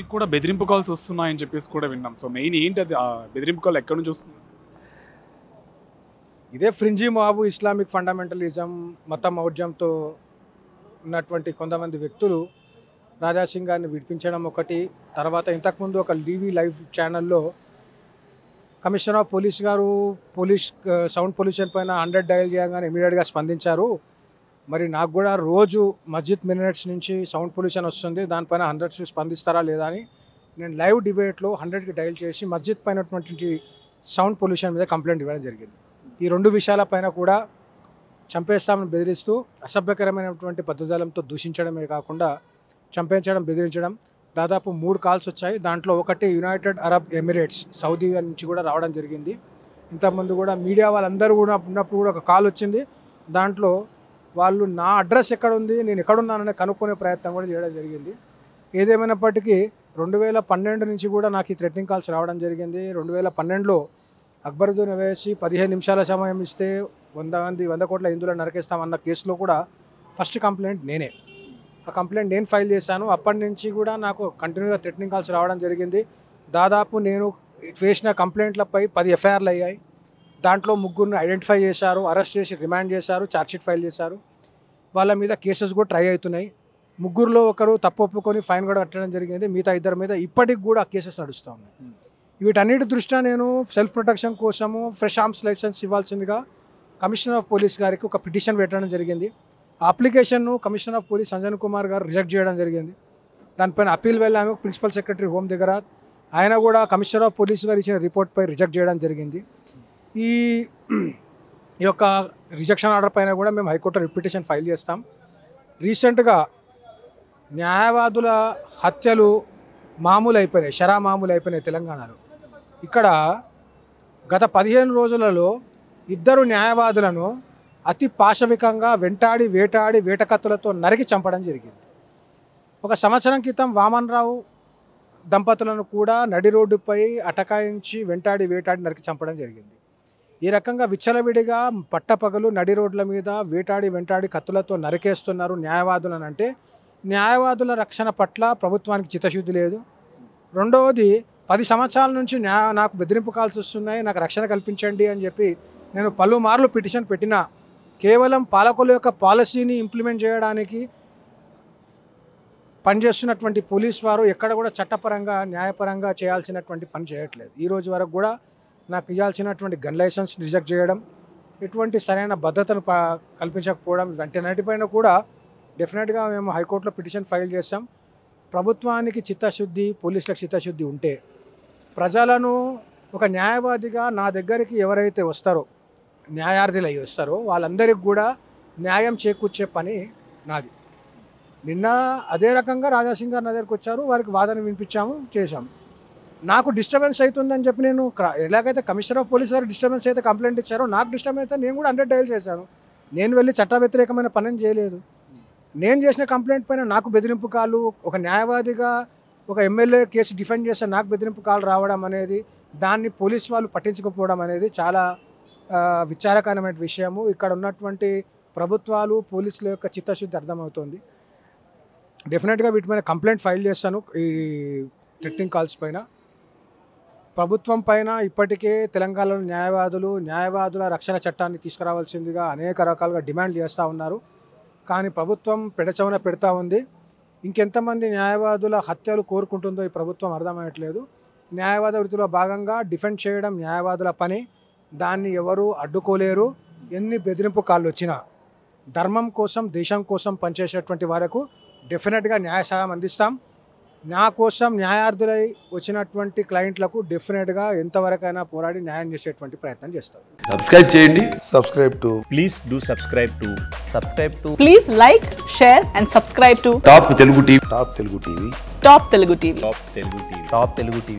మీకు కూడా బెదిరింపు కాల్స్ వస్తున్నాయని చెప్పేసి కూడా విన్నాం సో మెయిన్ ఏంటి అది ఆ బెదిరింపు కాల్ ఎక్కడి నుంచి వస్తుంది ఇదే ఫ్రింజీ మాబు ఇస్లామిక్ ఫండమెంటలిజం మత మౌఢ్యంతో ఉన్నటువంటి కొంతమంది వ్యక్తులు రాజా సింగ్ గారిని విడిపించడం ఒకటి తర్వాత ఇంతకుముందు ఒక టీవీ లైవ్ ఛానల్లో కమిషనర్ ఆఫ్ పోలీస్ గారు పోలీస్ ఆ, సౌండ్ పొల్యూషన్ పైన హండ్రెడ్ డయల్ చేయగానే ఇమీడియట్గా స్పందించారు మరి నాకు కూడా రోజు మస్జిద్ మినిట్స్ నుంచి సౌండ్ పొల్యూషన్ వస్తుంది దానిపైన హండ్రెడ్స్ స్పందిస్తారా లేదా అని నేను లైవ్ డిబేట్లో హండ్రెడ్కి డయల్ చేసి మస్జిద్ పైనటువంటి సౌండ్ పొల్యూషన్ మీద కంప్లైంట్ ఇవ్వడం జరిగింది ఈ రెండు విషయాలపైన కూడా చంపేస్తామని బెదిరిస్తూ అసభ్యకరమైనటువంటి పద్ధతులతో దూషించడమే కాకుండా చంపేయించడం బెదిరించడం దాదాపు మూడు కాల్స్ వచ్చాయి దాంట్లో ఒకటి యునైటెడ్ అరబ్ ఎమిరేట్స్ సౌదీ నుంచి కూడా రావడం జరిగింది ఇంతకుముందు కూడా మీడియా వాళ్ళందరూ కూడా ఉన్నప్పుడు కూడా ఒక కాల్ వచ్చింది దాంట్లో వాళ్ళు నా అడ్రస్ ఎక్కడ ఉంది నేను ఎక్కడున్నానని కనుక్కునే ప్రయత్నం కూడా చేయడం జరిగింది ఏదేమైనప్పటికీ రెండు వేల పన్నెండు నుంచి కూడా నాకు ఈ థ్రెట్నింగ్ కాల్స్ రావడం జరిగింది రెండు వేల పన్నెండులో అక్బరుద్దీన్ వేసి పదిహేను నిమిషాల సమయం ఇస్తే వంద మంది వంద కోట్ల హిందువులను నరికేస్తామన్న కేసులో కూడా ఫస్ట్ కంప్లైంట్ నేనే ఆ కంప్లైంట్ నేను ఫైల్ చేశాను అప్పటి నుంచి కూడా నాకు కంటిన్యూగా థ్రెట్నింగ్ కాల్స్ రావడం జరిగింది దాదాపు నేను వేసిన కంప్లైంట్లపై పది ఎఫ్ఐఆర్లు అయ్యాయి దాంట్లో ముగ్గురిని ఐడెంటిఫై చేశారు అరెస్ట్ చేసి రిమాండ్ చేశారు ఛార్జ్షీట్ ఫైల్ చేశారు వాళ్ళ మీద కేసెస్ కూడా ట్రై అవుతున్నాయి ముగ్గురులో ఒకరు తప్పు ఒప్పుకొని ఫైన్ కూడా కట్టడం జరిగింది మిగతా ఇద్దరి మీద ఇప్పటికి కూడా కేసెస్ నడుస్తూ ఉన్నాయి వీటన్నిటి దృష్ట్యా నేను సెల్ఫ్ ప్రొటెక్షన్ కోసము ఫ్రెష్ ఆర్మ్స్ లైసెన్స్ ఇవ్వాల్సిందిగా కమిషనర్ ఆఫ్ పోలీస్ గారికి ఒక పిటిషన్ పెట్టడం జరిగింది ఆ అప్లికేషన్ను commissioner of police Sanjan Kumar గారు రిజెక్ట్ చేయడం జరిగింది దానిపైన అప్పీల్ వెళ్ళాను ప్రిన్సిపల్ సెక్రటరీ హోమ్ దగ్గర ఆయన కూడా కమిషనర్ ఆఫ్ పోలీస్ గారు ఇచ్చిన రిపోర్ట్పై రిజెక్ట్ చేయడం జరిగింది ఈ ఈ యొక్క రిజెక్షన్ ఆర్డర్ పైన కూడా మేము హైకోర్టులో రిపిటేషన్ ఫైల్ చేస్తాం రీసెంట్గా న్యాయవాదుల హత్యలు మామూలు అయిపోయినాయి షరా మామూలు అయిపోయినాయి తెలంగాణలో ఇక్కడ గత పదిహేను రోజులలో ఇద్దరు న్యాయవాదులను అతి పాశవికంగా వెంటాడి వేటాడి వేటకత్తులతో నరికి చంపడం జరిగింది ఒక సంవత్సరం క్రితం వామన్ రావు దంపతులను కూడా నడి రోడ్డుపై అటకాయించి వెంటాడి వేటాడి నరికి చంపడం జరిగింది ఈ రకంగా విచ్చలవిడిగా పట్టపగలు నడి రోడ్ల మీద వేటాడి వెంటాడి కత్తులతో నరికేస్తున్నారు న్యాయవాదులను అంటే న్యాయవాదుల రక్షణ పట్ల ప్రభుత్వానికి చిత్తశుద్ధి లేదు రెండవది పది సంవత్సరాల నుంచి న్యాయ నాకు బెదిరింపు కాల్స్ వస్తున్నాయి నాకు రక్షణ కల్పించండి అని చెప్పి నేను పలుమార్లు పిటిషన్ పెట్టినా కేవలం పాలకుల యొక్క పాలసీని ఇంప్లిమెంట్ చేయడానికి పనిచేస్తున్నటువంటి పోలీస్ వారు ఎక్కడ కూడా చట్టపరంగా న్యాయపరంగా చేయాల్సినటువంటి పని చేయట్లేదు ఈ రోజు వరకు కూడా నాకు ఇవ్వాల్సినటువంటి గన్ లైసెన్స్ రిజెక్ట్ చేయడం ఎటువంటి సరైన భద్రతను ప- కల్పించకపోవడం వెంటనేటిపైన కూడా డెఫినెట్గా మేము హైకోర్టులో పిటిషన్ ఫైల్ చేస్తాం ప్రభుత్వానికి చిత్తశుద్ధి పోలీసులకు చిత్తశుద్ధి ఉంటే ప్రజలను ఒక న్యాయవాదిగా నా దగ్గరికి ఎవరైతే వస్తారో న్యాయార్థులు అయ్యి వస్తారో వాళ్ళందరికీ కూడా న్యాయం చేకూర్చే పని నాది నిన్న అదే రకంగా రాజాసింగ్ గారు నా దగ్గరికి వచ్చారు వారికి వాదన వినిపించాము చేశాము నాకు డిస్టర్బెన్స్ అవుతుందని చెప్పి నేను క్ర- ఎలాగైతే కమిషనర్ ఆఫ్ పోలీస్ గారు డిస్టర్బెన్స్ అయితే కంప్లైంట్ ఇచ్చారో నాకు డిస్టర్బెన్స్ అయితే నేను కూడా హండ్రెడ్ డయల్ చేశాను నేను వెళ్ళి చట్ట వ్యతిరేకమైన పని చేయలేదు నేను చేసిన కంప్లైంట్ పైన నాకు బెదిరింపు కాలు ఒక న్యాయవాదిగా ఒక ఎమ్మెల్యే కేసు డిఫెండ్ చేస్తే నాకు బెదిరింపు కాలు రావడం అనేది దాన్ని పోలీస్ వాళ్ళు పట్టించకపోవడం అనేది చాలా ఆ, విచారకరమైన విషయము ఇక్కడ ఉన్నటువంటి ప్రభుత్వాలు పోలీసుల యొక్క చిత్తశుద్ధి అర్థమవుతుంది డెఫినెట్గా వీటి మీద కంప్లైంట్ ఫైల్ చేస్తాను ఈ థ్రెట్టింగ్ కాల్స్ పైన ప్రభుత్వం పైన ఇప్పటికే తెలంగాణలో న్యాయవాదులు న్యాయవాదుల రక్షణ చట్టాన్ని తీసుకురావాల్సిందిగా అనేక రకాలుగా డిమాండ్ చేస్తూ ఉన్నారు కానీ ప్రభుత్వం పెడచవన పెడతా ఉంది ఇంకెంతమంది న్యాయవాదుల హత్యలు కోరుకుంటుందో ఈ ప్రభుత్వం అర్థమయ్యట్లేదు న్యాయవాద వృత్తిలో భాగంగా డిఫెండ్ చేయడం న్యాయవాదుల పని దాన్ని ఎవరు అడ్డుకోలేరు ఎన్ని బెదిరింపు కాళ్ళు వచ్చినా ధర్మం కోసం దేశం కోసం పనిచేసేటువంటి వారకు డెఫినెట్గా న్యాయ సహాయం అందిస్తాం నా కోసం న్యాయార్థులై వచ్చినటువంటి క్లయింట్లకు డెఫినెట్గా ఎంతవరకైనా పోరాడి న్యాయం చేసేటువంటి ప్రయత్నం చేస్తాం సబ్స్క్రైబ్ చేయండి subscribe to please do subscribe to subscribe to Please like, share, and subscribe to top Telugu TV Top Telugu TV. Top Telugu TV. top telugu tv top telugu tv